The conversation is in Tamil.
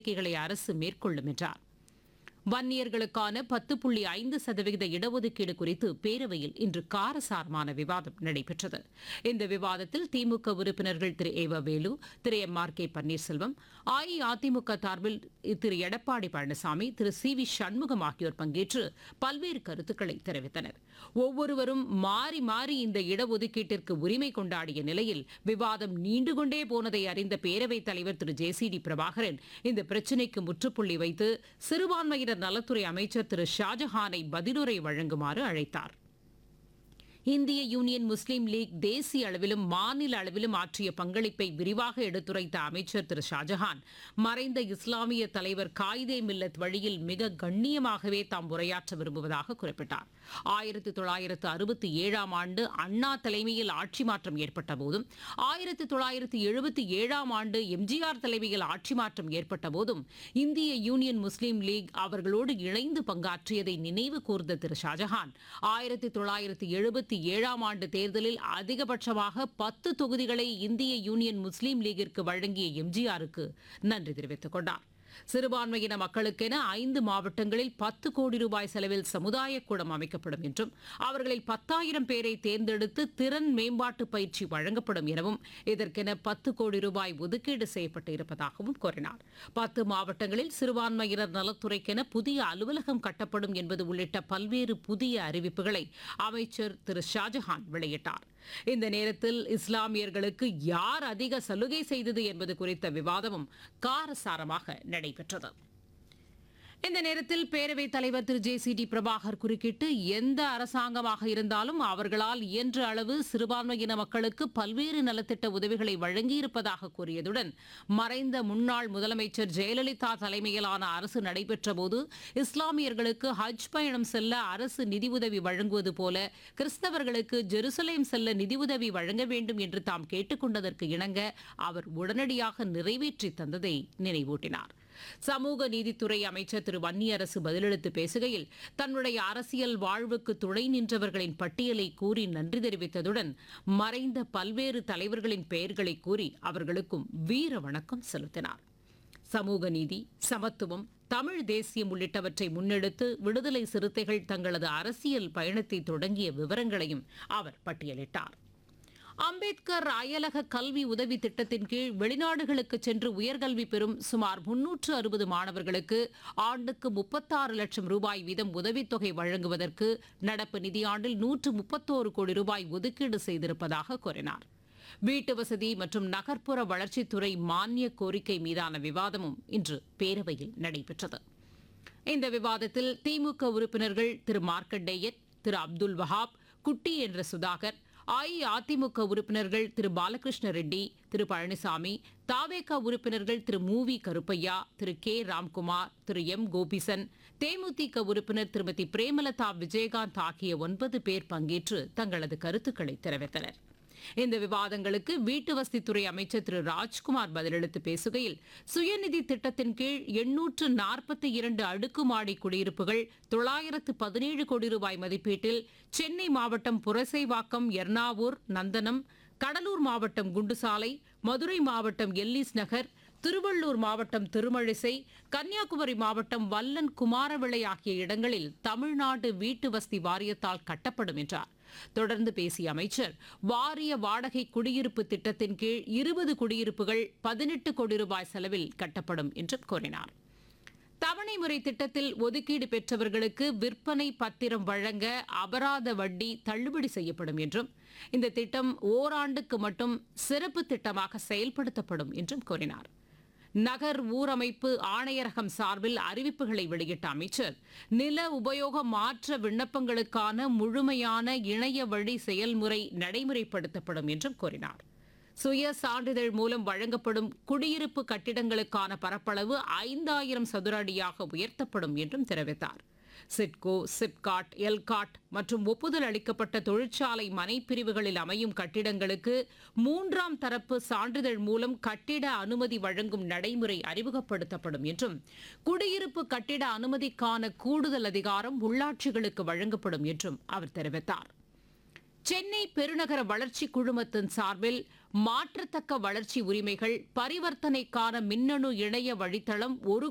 நடவடிக்கைகளை அரசு மேற்கொள்ளும் என்றார் வன்னியர்களுக்கான பத்து புள்ளி ஐந்து சதவிகித இடஒதுக்கீடு குறித்து பேரவையில் இன்று காரசாரமான விவாதம் நடைபெற்றது இந்த விவாதத்தில் திமுக உறுப்பினர்கள் திரு ஏவ Velu Thiru M R K Panneerselvam அஇஅதிமுக சார்பில் திரு எடப்பாடி பழனிசாமி திரு சி வி சண்முகம் ஆகியோர் பங்கேற்று பல்வேறு கருத்துக்களை தெரிவித்தனர் ஒவ்வொருவரும் மாறி மாறி இந்த இடஒதுக்கீட்டிற்கு உரிமை கொண்டாடிய நிலையில் விவாதம் நீண்டு கொண்டே போனதை அறிந்த பேரவைத் தலைவர் Thiru J C D Prabhakaran இந்த பிரச்சினைக்கு முற்றுப்புள்ளி வைத்து சிறுபான்மையினர் நலத்துறை அமைச்சர் திரு ஷாஜஹானை பதிலுரை வழங்குமாறு அழைத்தார் இந்திய யூனியன் முஸ்லீம் லீக் தேசிய அளவிலும் மாநில அளவிலும் ஆற்றிய பங்களிப்பை விரிவாக எடுத்துரைத்த அமைச்சர் திரு ஷாஜஹான் மறைந்த இஸ்லாமிய தலைவர் காயிதே மில்லத் வழியில் மிக கண்ணியமாகவே தாம் உரையாற்ற விரும்புவதாக குறிப்பிட்டார் ஆயிரத்தி தொள்ளாயிரத்து அறுபத்தி ஏழாம் ஆண்டு அண்ணா தலைமையில் ஆட்சி மாற்றம் ஏற்பட்ட போதும் ஆயிரத்தி தொள்ளாயிரத்து எழுபத்தி ஏழாம் ஆண்டு எம்ஜிஆர் தலைமையில் ஆட்சி மாற்றம் ஏற்பட்ட போதும் இந்திய யூனியன் முஸ்லீம் லீக் அவர்களோடு இணைந்து பங்காற்றியதை நினைவு கூர்ந்த திரு ஷாஜஹான் ஆயிரத்தி தொள்ளாயிரத்து எழுபத்தி ஏழாம் ஆண்டு தேர்தலில் அதிகபட்சமாக பத்து தொகுதிகளை இந்திய யூனியன் முஸ்லீம் லீகிற்கு வழங்கிய எம்ஜிஆருக்கு நன்றி தெரிவித்துக் கொண்டார் சிறுபான்மையின மக்களுக்கென ஐந்து மாவட்டங்களில் பத்து கோடி ரூபாய் செலவில் சமுதாய கூடம் அமைக்கப்படும் என்றும் அவர்களில் பத்தாயிரம் பேரை தேர்ந்தெடுத்து திறன் மேம்பாட்டு பயிற்சி வழங்கப்படும் எனவும் இதற்கென பத்து கோடி ரூபாய் ஒதுக்கீடு செய்யப்பட்டு இருப்பதாகவும் கூறினார் பத்து மாவட்டங்களில் சிறுபான்மையினர் நலத்துறைக்கென புதிய அலுவலகம் கட்டப்படும் என்பது உள்ளிட்ட பல்வேறு புதிய அறிவிப்புகளை அமைச்சர் திரு ஷாஜஹான் வெளியிட்டார் இந்த நேரத்தில் இஸ்லாமியர்களுக்கு யார் அதிக சலுகை செய்தது என்பது குறித்த விவாதமும் காரசாரமாக நடைபெற்றது இந்த நேரத்தில் பேரவைத் தலைவர் Thiru J C D Prabhakar குறுக்கிட்டு எந்த அரசாங்கமாக இருந்தாலும் அவர்களால் இயன்ற அளவு சிறுபான்மையின மக்களுக்கு பல்வேறு நலத்திட்ட உதவிகளை வழங்கியிருப்பதாக கூறியதுடன் மறைந்த முன்னாள் முதலமைச்சர் ஜெயலலிதா தலைமையிலான அரசு நடைபெற்ற போது இஸ்லாமியர்களுக்கு ஹஜ் பயணம் செல்ல அரசு நிதியுதவி வழங்குவது போல கிறிஸ்தவர்களுக்கு ஜெருசலேம் செல்ல நிதியுதவி வழங்க வேண்டும் என்று தாம் கேட்டுக்கொண்டதற்கு இணங்க அவர் உடனடியாக நிறைவேற்றி தந்ததை நினைவூட்டினார் சமூக நீதித்துறை அமைச்சர் திரு வன்னியரசு பதிலளித்து பேசுகையில் தன்னுடைய அரசியல் வாழ்வுக்கு துணை நின்றவர்களின் பட்டியலை கூறி நன்றி தெரிவித்ததுடன் மறைந்த பல்வேறு தலைவர்களின் பெயர்களை கூறி அவர்களுக்கும் வீர வணக்கம் செலுத்தினார் சமூக நீதி சமத்துவம் தமிழ் தேசியம் உள்ளிட்டவற்றை முன்னெடுத்து விடுதலை சிறுத்தைகள் தங்களது அரசியல் பயணத்தை தொடங்கிய விவரங்களையும் அவர் பட்டியலிட்டார் அம்பேத்கர் அயலக கல்வி உதவி திட்டத்தின் கீழ் வெளிநாடுகளுக்கு சென்று உயர்கல்வி பெறும் சுமார் முன்னூற்று அறுபது மாணவர்களுக்கு ஆண்டுக்கு முப்பத்தாறு லட்சம் ரூபாய் வீதம் உதவித்தொகை வழங்குவதற்கு நடப்பு நிதியாண்டில் நூற்று முப்பத்தோரு கோடி ரூபாய் ஒதுக்கீடு செய்திருப்பதாக கூறினார் வீட்டு வசதி மற்றும் நகர்ப்புற வளர்ச்சித்துறை மானிய கோரிக்கை மீதான விவாதமும் இன்று பேரவையில் நடைபெற்றது இந்த விவாதத்தில் திமுக உறுப்பினர்கள் திரு மார்க்கண்டேயன் திரு அப்துல் வஹாப் குட்டி என்ற சுதாகர் அஇஅதிமுக உறுப்பினர்கள் திரு பாலகிருஷ்ண ரெட்டி திரு பழனிசாமி தாவேகா உறுப்பினர்கள் திரு மூவி கருப்பையா திரு கே ராம்குமார் திரு எம் கோபிசன் தேமுதிக உறுப்பினர் திருமதி பிரேமலதா விஜயகாந்த் ஆகிய ஒன்பது பேர் பங்கேற்று தங்களது கருத்துக்களை தெரிவித்தனர் இந்த விவாதங்களுக்கு வீட்டு வசதித்துறை அமைச்சர் திரு ராஜ்குமார் பதிலளித்து பேசுகையில் சுயநிதி திட்டத்தின் கீழ் எண்ணூற்று நாற்பத்தி இரண்டு அடுக்குமாடி குடியிருப்புகள் தொள்ளாயிரத்து பதினேழு கோடி ரூபாய் மதிப்பீட்டில் சென்னை மாவட்டம் புரசைவாக்கம் எர்ணாவூர் நந்தனம் கடலூர் மாவட்டம் குண்டுசாலை மதுரை மாவட்டம் எல்லிஸ் நகர் திருவள்ளூர் மாவட்டம் திருமழிசை கன்னியாகுமரி மாவட்டம் வல்லன் குமாரவிளை ஆகிய இடங்களில் தமிழ்நாடு வீட்டு வசதி வாரியத்தால் கட்டப்படும் என்றார் தொடர்ந்து பேசிய அமைச்சர் வாரிய வாடகை குடியிருப்பு திட்டத்தின் கீழ் இருபது குடியிருப்புகள் பதினெட்டு கோடி ரூபாய் செலவில் கட்டப்படும் என்றும் கூறினார் தவணை முறை திட்டத்தில் ஒதுக்கீடு பெற்றவர்களுக்கு விற்பனை பத்திரம் வழங்க அபராத வட்டி தள்ளுபடி செய்யப்படும் என்றும் இந்த திட்டம் ஓராண்டுக்கு மட்டும் சிறப்பு திட்டமாக செயல்படுத்தப்படும் என்றும் கூறினார் நகர் ஊரமைப்பு ஆணையரகம் சார்பில் அறிவிப்புகளை வெளியிட்ட அமைச்சர் நில உபயோக மாற்ற விண்ணப்பங்களுக்கான முழுமையான இணைய வழி செயல்முறை நடைமுறைப்படுத்தப்படும் என்றும் கூறினார் சுய சான்றிதழ் மூலம் வழங்கப்படும் குடியிருப்பு கட்டிடங்களுக்கான பரப்பளவு ஐந்தாயிரம் சதுர அடியாக உயர்த்தப்படும் என்றும் தெரிவித்தார் சிட்கோ சிப்காட் எல்காட் மற்றும் ஒப்புதல் அளிக்கப்பட்ட தொழிற்சாலை மனை பிரிவுகளில் அமையும் கட்டிடங்களுக்கு மூன்றாம் தரப்பு சான்றிதழ் மூலம் கட்டிட அனுமதி வழங்கும் நடைமுறை அறிமுகப்படுத்தப்படும் என்றும் குடியிருப்பு கட்டிட அனுமதிக்கான கூடுதல் அதிகாரம் உள்ளாட்சிகளுக்கு வழங்கப்படும் என்றும் அவர் தெரிவித்தார் சென்னை பெருநகர வளர்ச்சி குழுமத்தின் சார்பில் மாற்றத்தக்க வளர்ச்சி உரிமைகள் பரிவர்த்தனைக்கான மின்னணு இணைய வழித்தளம் ஒரு